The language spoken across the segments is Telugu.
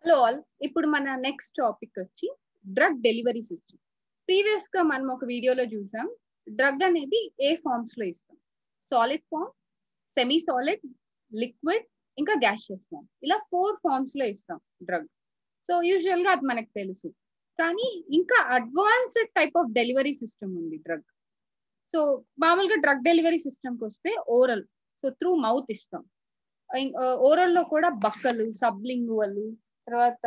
హలో ఆల్ ఇప్పుడు మన నెక్స్ట్ టాపిక్ వచ్చి డ్రగ్ డెలివరీ సిస్టమ్ ప్రీవియస్ గా మనం ఒక వీడియోలో చూసాం డ్రగ్ అనేది ఏ ఫార్మ్స్ లో ఇస్తాం solid form semi solid liquid ఇంకా గ్యాషియస్ ఫార్మ్ ఇలా ఫోర్ ఫార్మ్స్ లో ఇస్తాం డ్రగ్ సో యూజువల్ గా అది మనకు తెలుసు కానీ ఇంకా advanced type of delivery system ఉంది డ్రగ్ సో మామూలుగా డ్రగ్ డెలివరీ సిస్టమ్కి వస్తే ఓరల్ సో త్రూ మౌత్ ఇస్తాం ఓరల్ లో కూడా బక్కలు సబ్లింగువల్ తర్వాత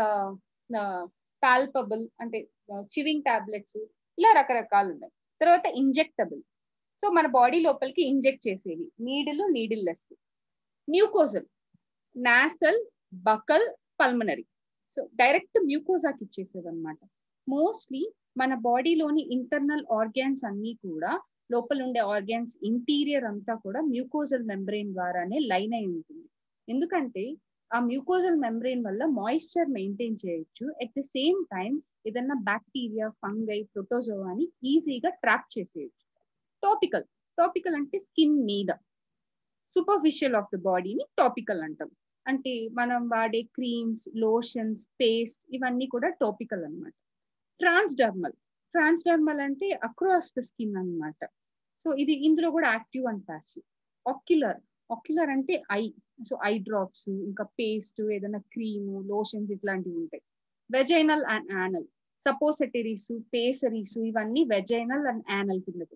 పాల్పబుల్ అంటే చివింగ్ టాబ్లెట్స్ ఇలా రకరకాలు ఉన్నాయి తర్వాత ఇంజెక్టబుల్ సో మన బాడీ లోపలికి ఇంజెక్ట్ చేసేవి needle needleless mucosal nasal buccal pulmonary so direct మ్యూకోజాకి ఇచ్చేసేది అనమాట మోస్ట్లీ మన బాడీలోని ఇంటర్నల్ ఆర్గాన్స్ అన్ని కూడా లోపల ఉండే ఆర్గాన్స్ ఇంటీరియర్ అంతా కూడా మ్యూకోజల్ మెంబ్రెయిన్ ద్వారానే లైన్ అయి ఉంటుంది ఎందుకంటే ఆ మ్యూకోజల్ మెంబ్రెయిన్ వల్ల మాయిశ్చర్ మెయింటైన్ చేయొచ్చు అట్ ద సేమ్ టైం ఏదన్నా బ్యాక్టీరియా ఫంగై ప్రోటోజోవాని ఈజీగా ట్రాప్ చేసేయచ్చు టాపికల్ టాపికల్ అంటే స్కిన్ మీద సూపర్ఫిషియల్ ఆఫ్ ద బాడీని టాపికల్ అంటాం అంటే మనం వాడే క్రీమ్స్ లోషన్స్ పేస్ట్ ఇవన్నీ కూడా టాపికల్ అనమాట ట్రాన్స్డర్మల్ ట్రాన్స్డర్మల్ అంటే అక్రాస్ ద స్కిన్ అనమాట సో ఇది ఇందులో కూడా active and passive ocular ocular అంటే ఐ సో ఐ డ్రాప్స్ ఇంకా పేస్ట్ ఏదైనా క్రీమ్ లోషన్స్ ఇట్లాంటివి ఉంటాయి vaginal and anal suppositories pessaries ఇవన్నీ వెజైనల్ అండ్ యానల్ కిందకి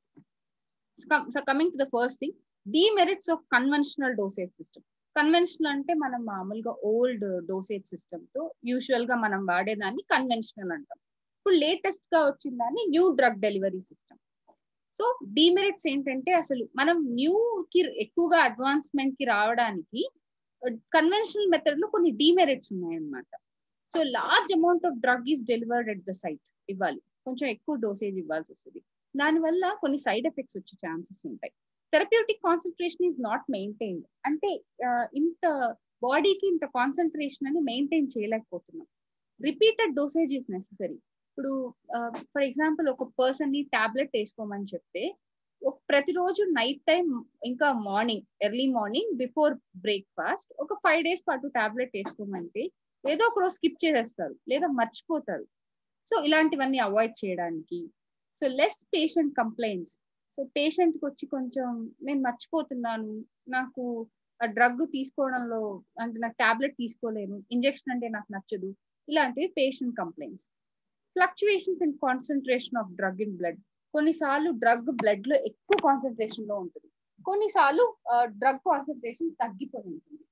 వస్తాయి so coming to the first thing demerits of conventional dosage system conventional అంటే మనం మామూలుగా ఓల్డ్ డోసేజ్ సిస్టమ్ తో యూజువల్ గా మనం వాడేదాన్ని కన్వెన్షనల్ అంటాం ఇప్పుడు లేటెస్ట్ గా వచ్చిన దాన్ని new drug delivery system so demerits ఏంటంటే అసలు మనం న్యూ కి ఎక్కువగా అడ్వాన్స్మెంట్ కి రావడానికి కన్వెన్షనల్ మెథడ్ లో కొన్ని డిమెరిట్స్ ఉన్నాయన్నమాట so large amount of drug is delivered at the site ఇవ్వాలి కొంచెం ఎక్కువ డోసేజ్ ఇవ్వాల్సి వస్తుంది దానివల్ల కొన్ని సైడ్ ఎఫెక్ట్స్ వచ్చే ఛాన్సెస్ ఉంటాయి therapeutic concentration is not maintained అంటే ఇంత బాడీకి ఇంత కాన్సన్ట్రేషన్ అని మెయింటైన్ చేయలేకపోతున్నాం రిపీటెడ్ డోసేజ్ ఈస్ నెససరీ ఇప్పుడు ఫర్ ఎగ్జాంపుల్ ఒక పర్సన్ ని టాబ్లెట్ వేసుకోమని చెప్తే ఒక ప్రతిరోజు నైట్ టైం ఇంకా morning early morning before breakfast ఒక ఫైవ్ డేస్ పాటు టాబ్లెట్ వేసుకోమంటే ఏదో ఒక రోజు స్కిప్ చేసేస్తారు లేదా మర్చిపోతారు సో ఇలాంటివన్నీ అవాయిడ్ చేయడానికి so less patient complaints so పేషెంట్కి వచ్చి కొంచెం నేను మర్చిపోతున్నాను నాకు ఆ డ్రగ్ తీసుకోవడంలో అంటే నాకు టాబ్లెట్ తీసుకోలేను ఇంజెక్షన్ అంటే నాకు నచ్చదు ఇలాంటివి patient complaints fluctuations in concentration of drug in blood కొన్నిసార్లు డ్రగ్ బ్లడ్ లో ఎక్కువ కాన్సన్ట్రేషన్ లో ఉంటుంది కొన్నిసార్లు డ్రగ్ కాన్సన్ట్రేషన్ తగ్గిపోయి ఉంటుంది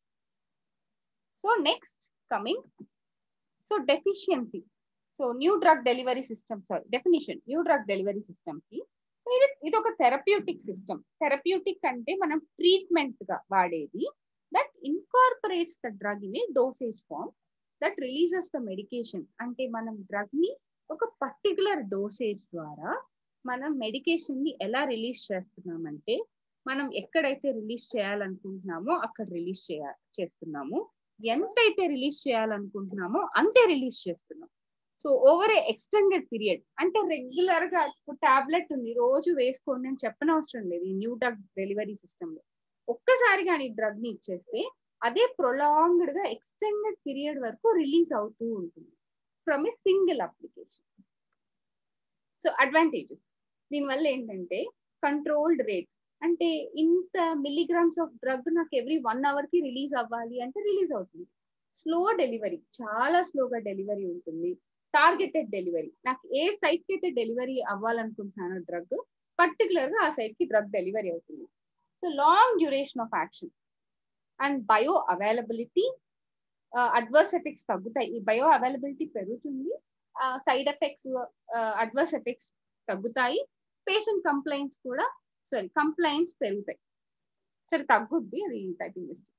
so next coming so deficiency so new drug delivery system sorry definition new drug delivery system కి సో ఇది ఇది ఒక థెరప్యూటిక్ సిస్టమ్ థెరప్యూటిక్ అంటే మనం ట్రీట్మెంట్ గా వాడేది that incorporates the drug in a dosage form that releases the medication అంటే మనం డ్రగ్ ని ఒక పర్టికులర్ డోసేజ్ ద్వారా మనం మెడికేషన్ ని ఎలా రిలీజ్ చేస్తున్నామంటే మనం ఎక్కడైతే రిలీజ్ చేయాలనుకుంటున్నామో అక్కడ రిలీజ్ చేయ చేస్తున్నాము ఎంతైతే రిలీజ్ చేయాలనుకుంటున్నామో అంతే రిలీజ్ చేస్తున్నాం so over a extended period అంటే రెగ్యులర్ గా టాబ్లెట్ ఉంది రోజు వేసుకోండి అని చెప్పనవసరం లేదు ఈ న్యూ డ్రగ్ డెలివరీ సిస్టమ్ లో ఒక్కసారి కానీ డ్రగ్ ని ఇచ్చేస్తే అదే ప్రొలాంగ్డ్ గా ఎక్స్టెండెడ్ పీరియడ్ వరకు రిలీజ్ అవుతూ ఉంటుంది from a single application so advantages దీనివల్ల ఏంటంటే కంట్రోల్డ్ రేట్ అంటే ఇంత మిల్లీగ్రామ్స్ ఆఫ్ డ్రగ్ నాకు ఎవ్రీ వన్ అవర్ కి రిలీజ్ అవ్వాలి అంటే రిలీజ్ అవుతుంది స్లో డెలివరీ చాలా స్లోగా డెలివరీ ఉంటుంది టార్గెటెడ్ డెలివరీ నాకు ఏ సైట్ కి అయితే డెలివరీ అవ్వాలనుకుంటున్నానో డ్రగ్ పర్టికులర్ గా ఆ సైట్ కి డ్రగ్ డెలివరీ అవుతుంది so long duration of action and bioavailability adverse effects తగ్గుతాయి ఈ బయో అవైలబిలిటీ పెరుగుతుంది సైడ్ ఎఫెక్ట్స్ అడ్వర్స్ ఎఫెక్ట్స్ తగ్గుతాయి పేషెంట్ కంప్లైంట్స్ కూడా సారీ కంప్లైంట్స్ పెరుగుతాయి సరే తగ్గుద్ది అది టైపింగ్ చేస్తే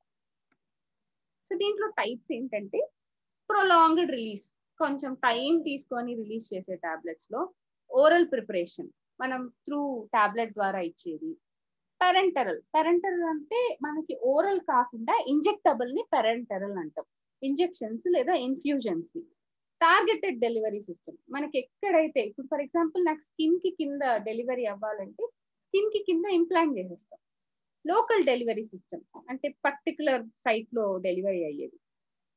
సో దీంట్లో టైప్స్ ఏంటంటే ప్రొలాంగ్డ్ రిలీజ్ కొంచెం టైం తీసుకొని రిలీజ్ చేసే టాబ్లెట్స్ లో ఓరల్ ప్రిపరేషన్ మనం త్రూ టాబ్లెట్ ద్వారా ఇచ్చేది పెరెంటరల్ పెరెంటరల్ అంటే మనకి ఓరల్ కాకుండా ఇంజెక్టబుల్ ని పెరెంటరల్ అంటాం ఇంజెక్షన్స్ లేదా ఇన్ఫ్యూజన్స్ ని టార్గెటెడ్ డెలివరీ సిస్టమ్ మనకి ఎక్కడైతే ఇప్పుడు ఫర్ ఎగ్జాంపుల్ నాకు స్కిన్ కి కింద డెలివరీ అవ్వాలంటే స్కిన్ కి కింద ఇంప్లాంట్ చేసేస్తాం లోకల్ డెలివరీ సిస్టమ్ అంటే పర్టికులర్ సైట్ లో డెలివరీ అయ్యేది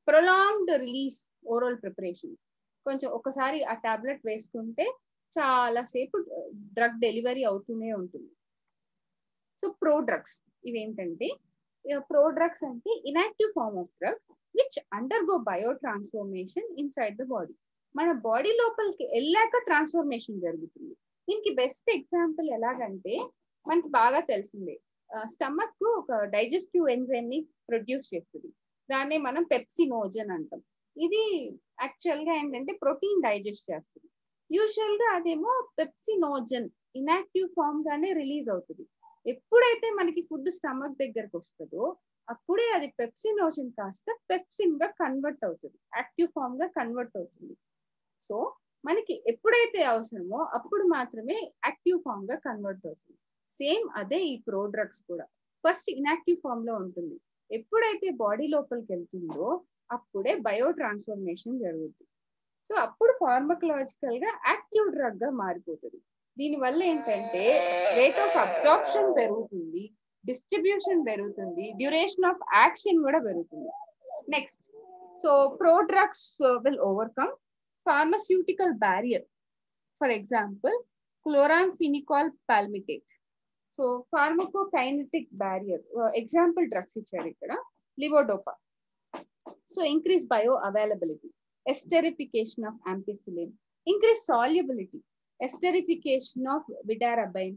ప్రొలాంగ్డ్ రిలీజ్ ఓరల్ ప్రిపరేషన్స్ కొంచెం ఒకసారి ఆ టాబ్లెట్ వేసుకుంటే చాలా సేపు డ్రగ్ డెలివరీ అవుతూనే ఉంటుంది సో ప్రో డ్రగ్స్ ఇవేంటంటే ప్రో డ్రగ్స్ అంటే inactive form of drug which undergo biotransformation inside the body మన బాడీ లోపలికి వెళ్ళాక ట్రాన్స్ఫర్మేషన్ జరుగుతుంది దీనికి బెస్ట్ ఎగ్జాంపుల్ ఎలాగంటే మనకి బాగా తెలిసిందే స్టమక్ కు ఒక డైజెస్టివ్ ఎంజైమ్ ని ప్రొడ్యూస్ చేస్తుంది దాన్ని మనం పెప్సినోజన్ అంటాం ఇది యాక్చువల్ గా ఏంటంటే ప్రోటీన్ డైజెస్ట్ చేస్తుంది యూజువల్ గా అదేమో పెప్సినోజన్ ఇనాక్టివ్ ఫామ్ గానే రిలీజ్ అవుతుంది ఎప్పుడైతే మనకి ఫుడ్ స్టమక్ దగ్గరకు వస్తుందో అప్పుడే అది పెప్సినోజన్ కాస్త పెప్సిన్ గా కన్వర్ట్ అవుతుంది యాక్టివ్ ఫామ్ గా కన్వర్ట్ అవుతుంది సో మనకి ఎప్పుడైతే అవసరమో అప్పుడు మాత్రమే యాక్టివ్ ఫామ్ గా కన్వర్ట్ అవుతుంది సేమ్ అదే ఈ ప్రో డ్రగ్స్ కూడా ఫస్ట్ ఇనాక్టివ్ ఫామ్ లో ఉంటుంది ఎప్పుడైతే బాడీ లోపలికి వెళ్తుందో అప్పుడే బయో ట్రాన్స్ఫర్మేషన్ జరుగుతుంది సో అప్పుడు ఫార్మకలాజికల్ గా యాక్టివ్ డ్రగ్ గా మారిపోతుంది దీని వల్ల ఏంటంటే రేట్ ఆఫ్ అబ్జార్ప్షన్ పెరుగుతుంది డిస్ట్రిబ్యూషన్ పెరుగుతుంది డ్యూరేషన్ ఆఫ్ యాక్షన్ కూడా పెరుగుతుంది next so prodrugs will overcome pharmaceutical barrier for example chloramphenicol palmitate so pharmacokinetic barrier example drugs ఇచ్చారు ఇక్కడ levodopa so increase bioavailability esterification of ampicillin, increase solubility, esterification of vidarabine.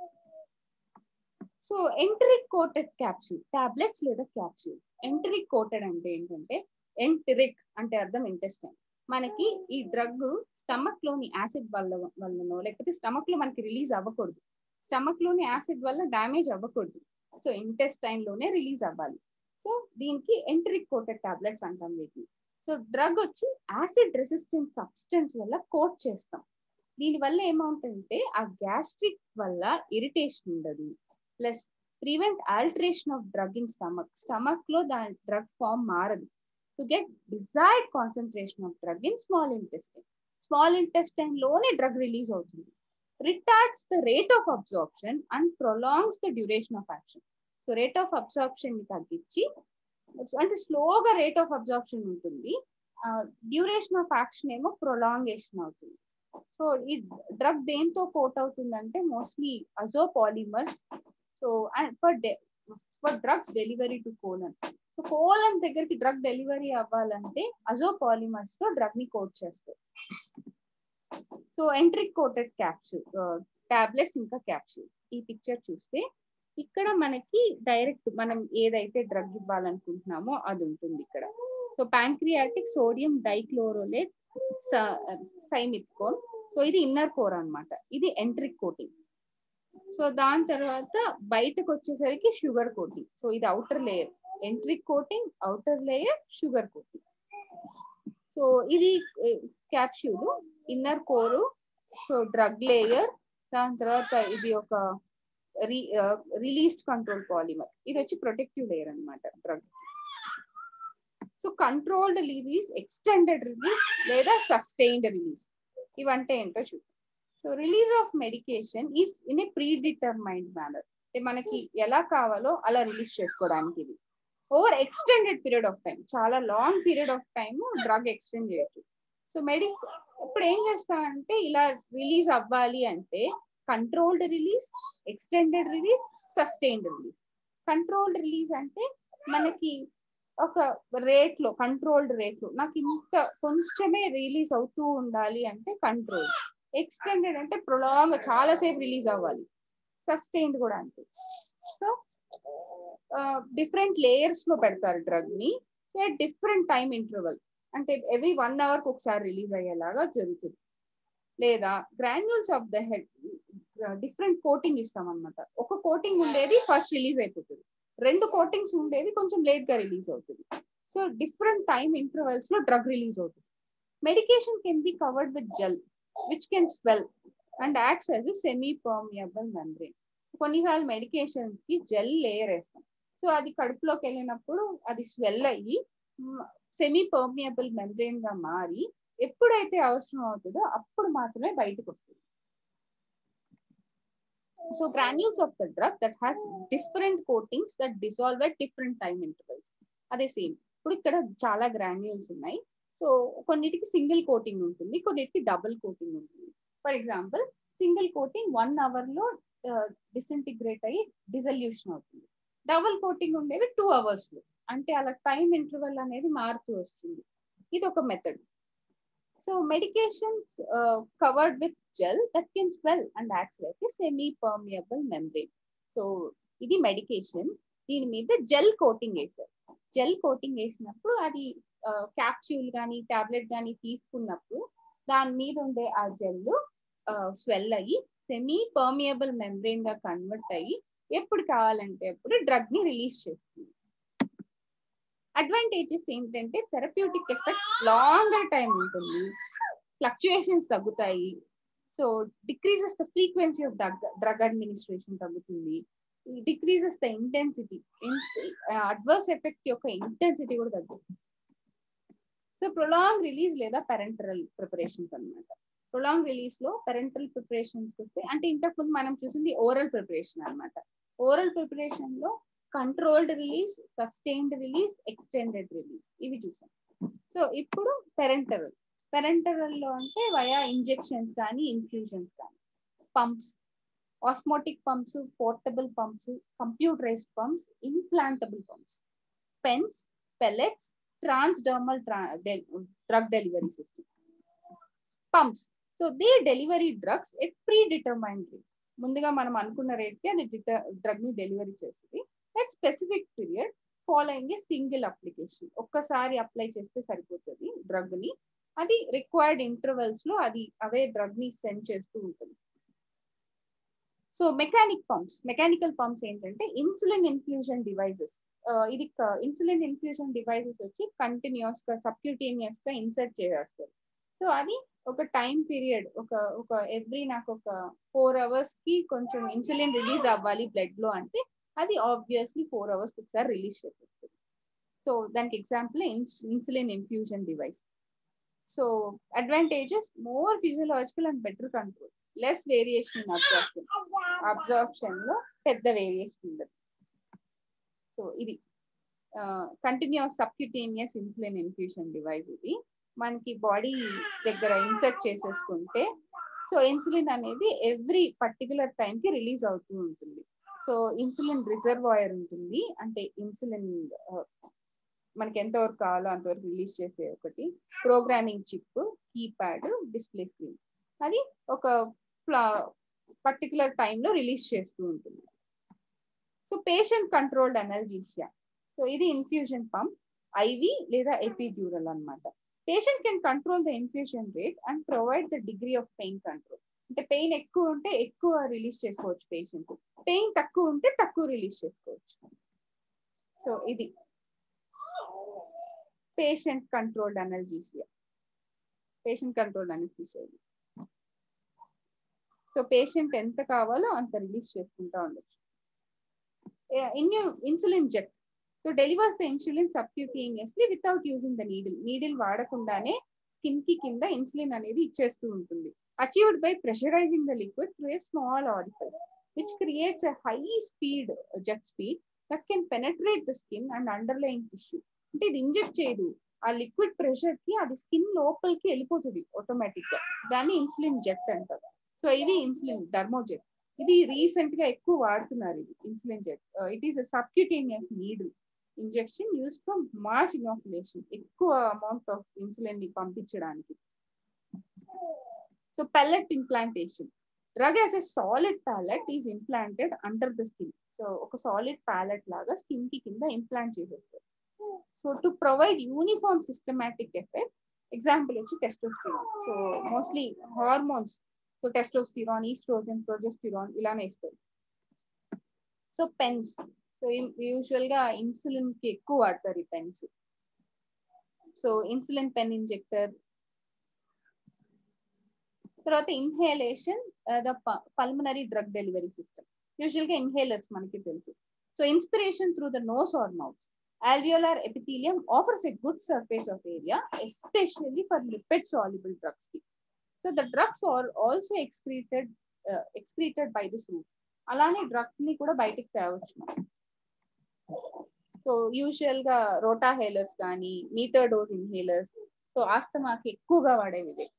So enteric coated capsule tablets లేదా క్యాప్సూల్ ఎంటరిక్ కోటెడ్ అంటే ఏంటంటే ఎంటరిక్ అంటే అర్థం ఇంటెస్టైన్ మనకి ఈ డ్రగ్ స్టమక్ లోని యాసిడ్ వల్ల వల్లనో లేకపోతే స్టమక్ లో మనకి రిలీజ్ అవ్వకూడదు స్టమక్ లోని యాసిడ్ వల్ల డ్యామేజ్ అవ్వకూడదు సో ఇంటెస్టైన్ లోనే రిలీజ్ అవ్వాలి సో దీనికి ఎంటరిక్ కోటెడ్ టాబ్లెట్స్ అంటాం వీటిని సో డ్రగ్ వచ్చి యాసిడ్ రెసిస్టెంట్ సబ్స్టెన్స్ వల్ల కోట్ చేస్తాం దీని వల్ల ఏమవుతుందంటే ఆ గ్యాస్ట్రిక్ వల్ల ఇరిటేషన్ ఉండదు plus prevent alteration of drug in stomach stomach లో దాని డ్రగ్ ఫామ్ మారదు to get desired concentration of drug in small intestine small intestine లోనే డ్రగ్ రిలీజ్ అవుతుంది retards the rate of absorption and prolongs the duration of action so rate of absorption ని తగ్గించి అంటే స్లోగా రేట్ ఆఫ్ అబ్జార్ప్షన్ ఉంటుంది డ్యూరేషన్ ఆఫ్ యాక్షన్ ఏమో ప్రొలాంగేషన్ అవుతుంది సో ఈ డ్రగ్ దేంతో కోట్ అవుతుందంటే mostly azo polymers so and for for drugs delivery to colon so colon దగ్గరికి డ్రగ్ డెలివరీ అవ్వాలంటే అజో పాలిమర్స్ తో డ్రగ్ ని కోట్ చేస్తారు so enteric coated capsule tablets ఇంకా క్యాప్సూల్స్ ఈ పిక్చర్ చూస్తే ఇక్కడ మనకి డైరెక్ట్ మనం ఏదైతే డ్రగ్ ఇవ్వాలనుకుంటున్నామో అది ఉంటుంది ఇక్కడ సో ప్యాంక్రియాటిక్ సోడియం డైక్లోరోలేట్ సైమిత్కోన్ సో ఇది ఇన్నర్ కోర్ అనమాట ఇది ఎంట్రిక్ కోటింగ్ సో దాని తర్వాత బయటకు వచ్చేసరికి షుగర్ కోటింగ్ సో ఇది outer layer enteric coating outer layer sugar coating so ఇది capsule inner core so drug layer దాని తర్వాత ఇది ఒక రిలీజ్డ్ కంట్రోల్ పాలిమర్ ఇది వచ్చి ప్రొటెక్టివ్ లేయర్ అనమాట drug so controlled release extended release లేదా సస్టైన్డ్ రిలీజ్ ఇవంటే ఏంటో చూద్దాం so release of medication is in a predetermined manner మనకి ఎలా కావాలో అలా రిలీజ్ చేసుకోవడానికి ఇది over extended period of time చాలా long period of time drug extend చేయొచ్చు సో మెడి ఇప్పుడు ఏం చేస్తామంటే ఇలా రిలీజ్ అవ్వాలి అంటే controlled release extended release sustained release controlled release అంటే మనకి ఒక రేట్ లో కంట్రోల్డ్ రేట్ లో నాకు ఇంత కొంచెమే రిలీజ్ అవుతూ ఉండాలి అంటే కంట్రోల్ ఎక్స్టెండెడ్ అంటే ప్రొలాంగ్ చాలా సేపు రిలీజ్ అవ్వాలి సస్టైన్డ్ కూడా అంతే సో డిఫరెంట్ లేయర్స్ లో పెడతారు డ్రగ్ ని సో డిఫరెంట్ టైం ఇంటర్వల్ అంటే ఎవ్రీ వన్ అవర్ కి ఒకసారి రిలీజ్ అయ్యేలాగా జరుగుతుంది లేదా granules of the head different coating ఇస్తాం అనమాట ఒక కోటింగ్ ఉండేది ఫస్ట్ రిలీజ్ అయిపోతుంది రెండు కోటింగ్స్ ఉండేది కొంచెం లేట్ గా రిలీజ్ అవుతుంది సో డిఫరెంట్ టైం ఇంటర్వెల్స్ లో డ్రగ్ రిలీజ్ అవుతుంది medication can be covered with gel which can swell and acts as semi permeable membrane కొన్నిసార్లు మెడికేషన్స్ కి జెల్ లేయర్ వేస్తాం సో అది కడుపులోకి వెళ్ళినప్పుడు అది స్వెల్ అయ్యి సెమీ పర్మియబుల్ మెంబ్రెయిన్ గా మారి ఎప్పుడైతే అవసరం అవుతుందో అప్పుడు మాత్రమే బయటకు వస్తుంది so granules of the drug that has different coatings that dissolve at different time intervals అదే సేమ్ ఇప్పుడు ఇక్కడ చాలా గ్రాన్యూల్స్ ఉన్నాయి సో కొన్నిటికి సింగిల్ కోటింగ్ ఉంటుంది కొన్నిటికి డబుల్ కోటింగ్ ఉంటుంది for example single coating one hour లో డిసింటిగ్రేట్ అయ్యి డిజల్యూషన్ అవుతుంది డబుల్ కోటింగ్ ఉండేవి టూ అవర్స్ లో అంటే అలా టైం ఇంటర్వెల్ అనేది మారుతూ వస్తుంది ఇది ఒక method so medications covered with gel that can swell and acts like semi permeable membrane so ఇది మెడికేషన్ దీని మీద జెల్ కోటింగ్ వేసారు జెల్ కోటింగ్ వేసినప్పుడు అది క్యాప్స్యూల్ కానీ టాబ్లెట్ కానీ తీసుకున్నప్పుడు దాని మీద ఉండే ఆ జెల్ స్వెల్ అయ్యి సెమీ పర్మియబుల్ మెంబ్రెయిన్ గా కన్వర్ట్ అయ్యి ఎప్పుడు కావాలంటే అప్పుడు డ్రగ్ ని రిలీజ్ చేస్తుంది అడ్వాంటేజెస్ ఏంటంటే థెరప్యూటిక్ ఎఫెక్ట్ లాంగర్ టైం ఉంటుంది ఫ్లక్చుయేషన్స్ తగ్గుతాయి so decreases the frequency of drug administration తగ్గుతుంది decreases the intensity adverse effect యొక్క ఇంటెన్సిటీ కూడా తగ్గుతుంది సో ప్రొలాంగ్ రిలీజ్ లేదా పెరెంటరల్ ప్రిపరేషన్స్ అనమాట ప్రొలాంగ్ రిలీజ్ లో పెరెంటల్ ప్రిపరేషన్స్ వస్తే అంటే ఇంతకు ముందు మనం చూసింది ఓరల్ ప్రిపరేషన్ అనమాట ఓరల్ ప్రిపరేషన్ లో controlled release sustained release extended release ఇవి చూసాం సో ఇప్పుడు పెరెంటరల్ పెరెంటరల్ లో అంటే వయా ఇంజెక్షన్స్ కానీ ఇన్ఫ్యూజన్స్ కానీ pumps osmotic pumps portable pumps computerised pumps implantable pumps pens pellets transdermal drug delivery system pumps so they delivery drugs at predetermined rate ముందుగా మనం అనుకున్న రేట్కి అది డ్రగ్ ని డెలివరీ చేస్తుంది at specific period following a single application ఒక్కసారి అప్లై చేస్తే సరిపోతుంది డ్రగ్ ని అది రిక్వైర్డ్ ఇంటర్వెల్స్ లో అది అవే డ్రగ్ ని సెండ్ చేస్తూ ఉంటుంది so mechanic pumps mechanical pumps ఏంటంటే ఇన్సులిన్ ఇన్ఫ్యూజన్ డివైజెస్ ఇది ఇన్సులిన్ ఇన్ఫ్యూజన్ డివైజెస్ వచ్చి కంటిన్యూస్ గా సబ్క్యూటేనియస్ గా ఇన్సర్ట్ చేసేస్తారు సో అది ఒక టైం పీరియడ్ ఒక ఒక ఎవ్రీ నాకు ఒక ఫోర్ అవర్స్ కి కొంచెం ఇన్సులిన్ రిలీజ్ అవ్వాలి బ్లడ్ లో అంటే అది ఆబ్వియస్లీ ఫోర్ అవర్స్ ఒకసారి రిలీజ్ చేసేస్తుంది సో దానికి example insulin infusion device so advantages more physiological and better control less variation in absorption absorption లో పెద్ద వేరియేషన్ ఉండదు సో ఇది continuous subcutaneous insulin infusion device ఇది మనకి బాడీ దగ్గర ఇన్సర్ట్ చేసేసుకుంటే సో ఇన్సులిన్ అనేది ఎవ్రీ పర్టికులర్ టైం కి రిలీజ్ అవుతూ ఉంటుంది సో ఇన్సులిన్ రిజర్వాయర్ ఉంటుంది అంటే ఇన్సులిన్ మనకి ఎంతవరకు కావాలో అంతవరకు రిలీజ్ చేసే ఒకటి programming chip keypad display screen అది ఒక పర్టికులర్ టైంలో రిలీజ్ చేస్తూ ఉంటుంది so patient controlled analgesia so ఇది ఇన్ఫ్యూజన్ పంప్ ఐవి లేదా ఎపిడ్యూరల్ అనమాట patient can control the infusion rate and provide the degree of pain control అంటే పెయిన్ ఎక్కువ ఉంటే ఎక్కువ రిలీజ్ చేసుకోవచ్చు పేషెంట్ పెయిన్ తక్కువ ఉంటే తక్కువ రిలీజ్ చేసుకోవచ్చు సో ఇది patient controlled analgesia patient controlled anaesthesia ఇది సో పేషెంట్ ఎంత కావాలో అంత రిలీజ్ చేసుకుంటా ఉండొచ్చు insulin jet so delivers the insulin subcutaneously without using the needle needle వాడకుండానే స్కిన్ కి కింద ఇన్సులిన్ అనేది ఇచ్చేస్తూ ఉంటుంది achieved by pressurising the liquid through a small orifice which creates a high speed jet speed that can penetrate the skin and underline tissue అంటే ఇది ఇంజెక్ట్ చేయదు ఆ లిక్విడ్ ప్రెషర్ కి అది స్కిన్ లోపలికి వెళ్ళిపోతుంది ఆటోమేటిక్ గా దాన్ని ఇన్సులిన్ జెట్ అంటారు సో ఇది ఇన్సులిన్ డర్మోజెట్ ఇది రీసెంట్ గా ఎక్కువ వాడుతున్నారు ఇది insulin jet it is subcutaneous needle injection use for mass inoculation ఎక్కువ అమౌంట్ ఆఫ్ ఇన్సులిన్ ని పంపించడానికి so pellet implantation drug as a solid pellet is implanted under the skin so ఒక సాలిడ్ ప్యాలెట్ లాగా స్కిన్ కి కింద ఇంప్లాంట్ చేసేస్తారు so to provide uniform systematic effect example వచ్చి testosterone so mostly hormones so testosterone oestrogen progesterone ఇలానే ఇస్తారు సో పెన్స్ సో యూజువల్ గా ఇన్సులిన్ కి ఎక్కువ వాడతారు ఈ pens so insulin pen injector తర్వాత inhalation the pulmonary drug delivery system usual గా ఇన్హేలర్స్ మనకి తెలుసు so inspiration through the nose or mouth alveolar epithelium offers a good surface of area, especially for lipid soluble drugs. So the drugs are also excreted uh, excreted by this route. అలానే డ్రగ్స్ ని కూడా బయటికి తేవచ్చు సో యూజువల్ గా రోటా హేలర్స్ కానీ మీటర్ డోస్ ఇన్హేలర్స్ సో ఆస్తమాకి ఎక్కువగా వాడేవి ఇదే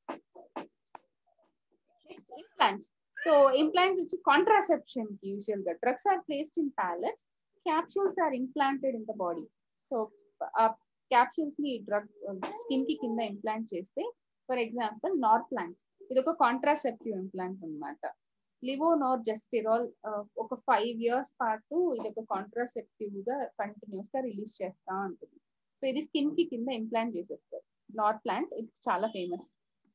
నెక్స్ట్ ఇంప్లాంట్స్ సో ఇంప్లాంట్స్ వచ్చి కాంట్రాసెప్షన్ కి యూజువల్ గా drugs are placed in pellets capsules or implanted in the body so ఆ క్యాప్సూల్స్ ని డ్రగ్ స్కిన్ కి కింద ఇంప్లాంట్ చేస్తే ఫర్ ఎగ్జాంపుల్ నార్ ప్లాంట్ ఇది ఒక కాంట్రాసెప్టివ్ ఇంప్లాంట్ అనమాట లివోనోర్ జెస్టిరాల్ ఒక ఫైవ్ ఇయర్స్ పాటు ఇది ఒక కాంట్రాసెప్టివ్ గా కంటిన్యూస్ గా రిలీజ్ చేస్తా ఉంటుంది సో ఇది స్కిన్ కి కింద ఇంప్లాంట్ చేసేస్తారు నార్ ప్లాంట్ ఇది చాలా famous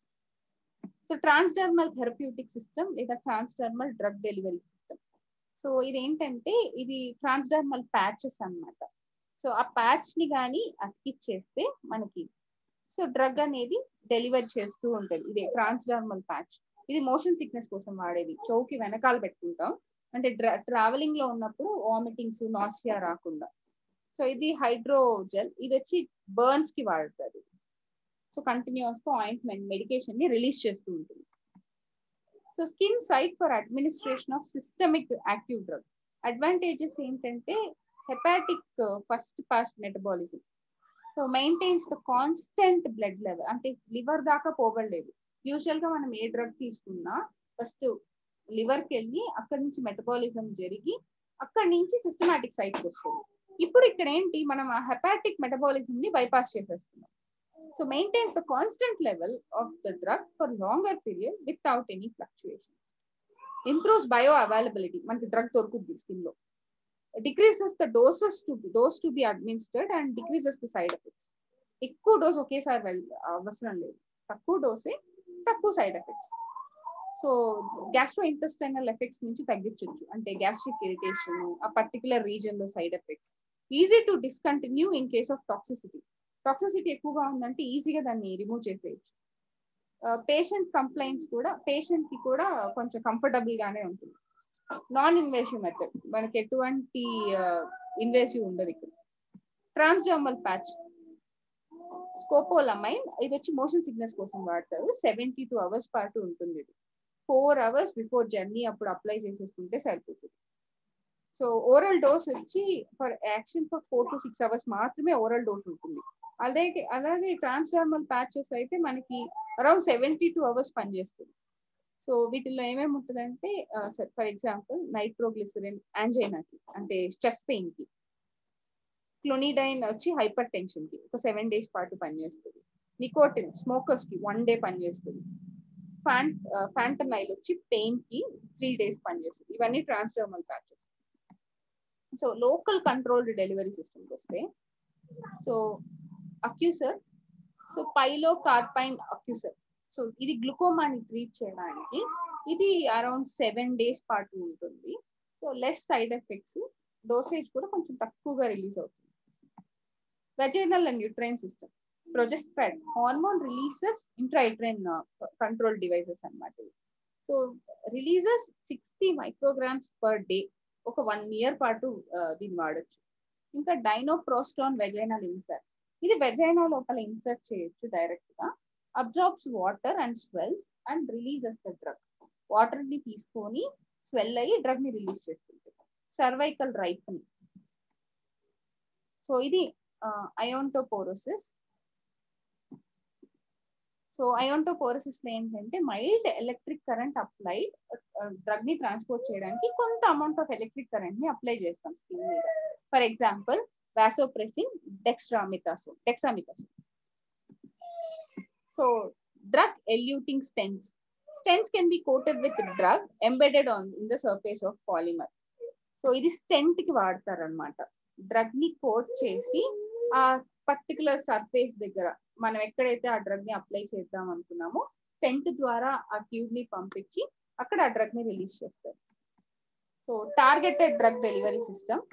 so transdermal therapeutic system లేదా transdermal drug delivery system so ఇది ఏంటంటే ఇది ట్రాన్స్డర్మల్ ప్యాచెస్ అన్నమాట సో ఆ ప్యాచ్ ని కానీ అతికిచ్చేస్తే మనకి సో డ్రగ్ అనేది డెలివర్ చేస్తూ ఉంటుంది ఇది ట్రాన్స్డర్మల్ ప్యాచ్ ఇది మోషన్ సిక్నెస్ కోసం వాడేది చౌకి వెనకాల పెట్టుకుంటాం అంటే ట్రావెలింగ్ లో ఉన్నప్పుడు వామిటింగ్స్ నాసియా రాకుండా సో ఇది హైడ్రోజెల్ ఇది వచ్చి బర్న్స్ కి వాడతారు సో కంటిన్యూస్ గా ఆయింట్మెంట్ మెడికేషన్ ని రిలీజ్ చేస్తూ ఉంటుంది so skin site for administration of systemic active drug advantages ఏంటంటే hepatic first past metabolism so maintains the constant blood level అంటే లివర్ దాకా పోగలేదు యూజువల్ గా మనం ఏ డ్రగ్ తీసుకున్నా ఫస్ట్ లివర్ కి వెళ్ళి అక్కడి నుంచి మెటబాలిజం జరిగి అక్కడి నుంచి సిస్టమాటిక్ సైట్ వస్తుంది ఇప్పుడు ఇక్కడ ఏంటి మనం ఆ హెపాటిక్ మెటబాలిజం ని బైపాస్ చేసేస్తున్నాం so maintains the constant level of the drug for longer period without any fluctuations improves bioavailability మనకి డ్రగ్ దొరుకుద్ది స్కిన్ లో decreases the doses to dose to be administered and decreases the side effects ఎక్కువ డోస్ ఒకేసారి వెళ్ అవసరం లేదు తక్కువ డోసే తక్కువ side effects so gastrointestinal effects నుంచి తగ్గించవచ్చు అంటే గ్యాస్ట్రిక్ ఇరిటేషన్ ఆ పర్టికులర్ రీజన్ లో side effects easy to discontinue in case of toxicity toxicity ఎక్కువగా ఉందంటే ఈజీగా దాన్ని రిమూవ్ చేసేయచ్చు పేషెంట్ కంప్లైంట్స్ కూడా పేషెంట్ కి కూడా కొంచెం కంఫర్టబుల్ గానే ఉంటుంది నాన్ ఇన్వేసివ్ మెథడ్ మనకి ఎటువంటి ఇన్వేసివ్ ఉండదు ఇక్కడ ట్రాన్స్డర్మల్ ప్యాచ్ స్కోపోలమైన్ ఇది వచ్చి మోషన్ సిగ్నెస్ కోసం వాడతారు సెవెంటీ టూ అవర్స్ పాటు ఉంటుంది ఇది ఫోర్ అవర్స్ బిఫోర్ జర్నీ అప్పుడు అప్లై చేసేసుకుంటే సరిపోతుంది సో ఓరల్ డోస్ వచ్చి for action for four to six hours మాత్రమే ఓరల్ డోస్ ఉంటుంది అలాగే అలాగే ట్రాన్స్డర్మల్ ప్యాచెస్ అయితే మనకి అరౌండ్ సెవెంటీ టూ అవర్స్ పనిచేస్తుంది సో వీటిల్లో ఏమేమి ఉంటుందంటే ఫర్ ఎగ్జాంపుల్ నైట్రోగ్లిసరిన్ యాంజైనాకి అంటే చెస్ట్ పెయిన్ కి క్లోనిడైన్ వచ్చి హైపర్ టెన్షన్ కి ఒక సెవెన్ డేస్ పాటు పనిచేస్తుంది నికోటిన్ స్మోకర్స్ కి వన్ డే పనిచేస్తుంది ఫ్యాంట్ ఫ్యాంటనైల్ వచ్చి పెయిన్ కి త్రీ డేస్ పనిచేస్తుంది ఇవన్నీ transdermal patches so local controlled delivery సిస్టమ్కి వస్తే so Ocusert so pilocarpine Ocusert so ఇది గ్లూకోమాని ట్రీట్ చేయడానికి ఇది అరౌండ్ సెవెన్ డేస్ పాటు ఉంటుంది so less side effects dosage కూడా కొంచెం తక్కువగా రిలీజ్ అవుతుంది vaginal and intrauterine system progesterone hormone releases intrauterine control devices అనమాట so releases sixty micrograms per day ఒక వన్ ఇయర్ పాటు దీన్ని వాడచ్చు ఇంకా డైనోప్రోస్టాన్ వెజైనల్ ఇన్సర్ట్ ఇది వెజైనా లోపల ఇన్సర్ట్ చేయొచ్చు డైరెక్ట్ గా absorbs water and swells and releases the drug water ని తీసుకొని స్వెల్ అయ్యి డ్రగ్ ని రిలీజ్ చేస్తుంది సర్వైకల్ రైప్ని సో ఇది అయోంటోపోరోసిస్ సో అయోంటోపోరోసిస్ లో ఏంటంటే mild electric current applied drug ని ట్రాన్స్పోర్ట్ చేయడానికి కొంత అమౌంట్ ఆఫ్ ఎలక్ట్రిక్ కరెంట్ ని అప్లై చేస్తాం స్కిన్ మీద for example vasopressin dexamethasone dexamethasone so drug eluting stents. Stents can be coated with drug embedded on in the surface of polymer. So ఇది స్టెంట్ కి వాడతారు అనమాట డ్రగ్ ని కోట్ చేసి ఆ పర్టికులర్ సర్ఫేస్ దగ్గర మనం ఎక్కడైతే ఆ డ్రగ్ ని అప్లై చేద్దాం అనుకున్నామో స్టెంట్ ద్వారా ఆ ట్యూబ్ ని పంపించి అక్కడ ఆ డ్రగ్ ని రిలీజ్ చేస్తారు so targeted drug delivery system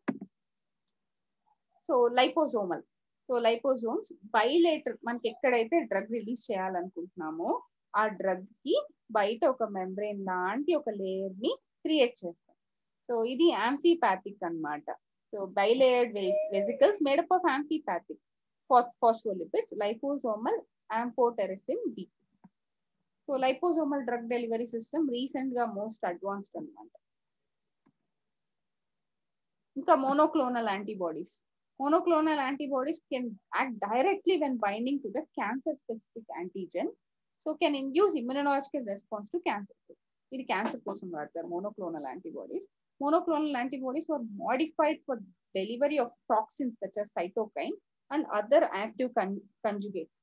so liposomal so liposomes bilayer మనకి ఎక్కడైతే డ్రగ్ రిలీజ్ చేయాలనుకుంటున్నామో ఆ డ్రగ్ కి బయట ఒక మెంబ్రెయిన్ లాంటి ఒక లేయర్ ని క్రియేట్ చేస్తాం సో ఇది యాంఫీపాథిక్ అనమాట so bilayered vesicles made up of amphipathic phospholipids liposomal amphotericin B so liposomal drug delivery system recent గా మోస్ట్ అడ్వాన్స్డ్ అనమాట ఇంకా monoclonal antibodies monoclonal antibodies can act directly when binding to the cancer specific antigen so can induce immunological response to cancer cells ఇది క్యాన్సర్ కోసం వాడతారు monoclonal antibodies monoclonal antibodies were modified for delivery of toxins such as cytokine and other active con- conjugates.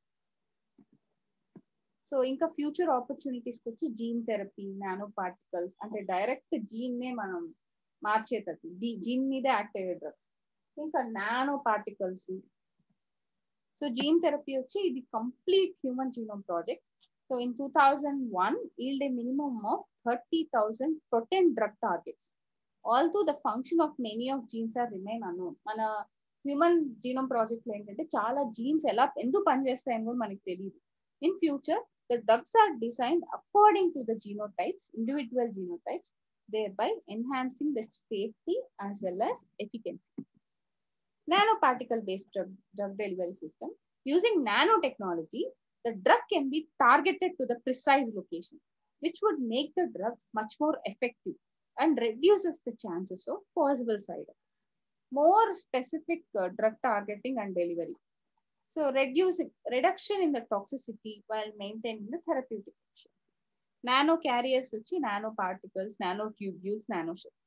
So ఇంకా ఫ్యూచర్ ఆపర్చునిటీస్ వచ్చి జీన్ థెరపీ నానో పార్టికల్స్ అంటే డైరెక్ట్ జీన్ నే మనం మార్చేటట్టు జీన్ మీదే యాక్ట్ అయ్యే డ్రగ్స్ ఇంకా nanoparticles so gene therapy వచ్చి ఇది complete human genome project so in two thousand one yield a minimum of thirty thousand protein drug targets although the function of many of genes are remain unknown మన హ్యూమన్ జీనోమ్ ప్రాజెక్ట్ లో ఏంటంటే చాలా జీన్స్ ఎలా ఎందుకు పనిచేస్తాయని కూడా మనకి తెలియదు in future the drugs are designed according to the genotypes individual genotypes thereby enhancing the safety as well as efficacy. Nanoparticle based drug, drug delivery system using nanotechnology, the drug can be targeted to the precise location, which would make the drug much more effective and reduces the chances of possible side effects. More specific uh, drug targeting and delivery. So reducing reduction in the toxicity while maintaining the therapeutic efficiency. Nanocarriers వచ్చి nanoparticles nanotubules nanoshells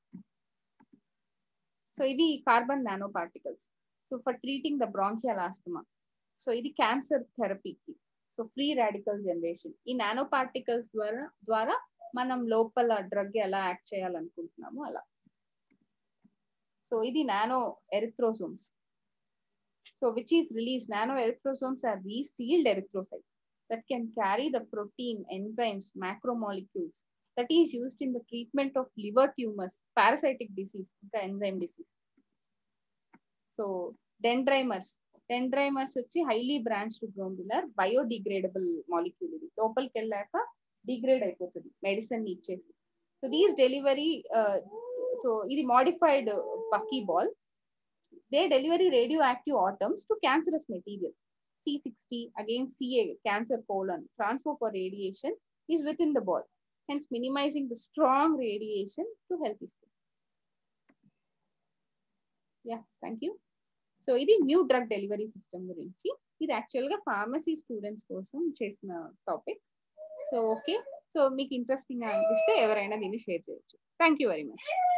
so ఇవి carbon nanoparticles so for treating the bronchial asthma so ఇది క్యాన్సర్ థెరపీకి సో ఫ్రీ రాడికల్ జనరేషన్ ఈ నానో పార్టికల్స్ ద్వారా ద్వారా మనం లోపల డ్రగ్ ఎలా యాక్ట్ చేయాలనుకుంటున్నామో అలా సో ఇది nanoerythrosomes so which is release nanoerythrosomes are resealed erythrocytes that can carry the protein, enzymes, macromolecules that is used in the treatment of liver tumors, parasitic disease, the enzyme disease. So dendrimers, dendrimers వచ్చి highly branched glomerular biodegradable molecule ఇది లోపలికి వెళ్ళాక డిగ్రేడ్ అయిపోతుంది మెడిసిన్ ఇచ్చేసి సో దీస్ డెలివరీ సో ఇది modified buckyball they delivery radioactive atoms to cancerous material C60 against CA cancer colon transfer for radiation is within the ball, hence minimizing the strong radiation to healthy skin. Yeah, thank you. So ఇది న్యూ డ్రగ్ డెలివరీ సిస్టమ్ గురించి ఇది యాక్చువల్గా ఫార్మసీ స్టూడెంట్స్ కోసం చేసిన టాపిక్ సో ఓకే సో మీకు ఇంట్రెస్టింగ్ అనిపిస్తే ఎవరైనా దీన్ని షేర్ చేయొచ్చు థ్యాంక్ యూ వెరీ మచ్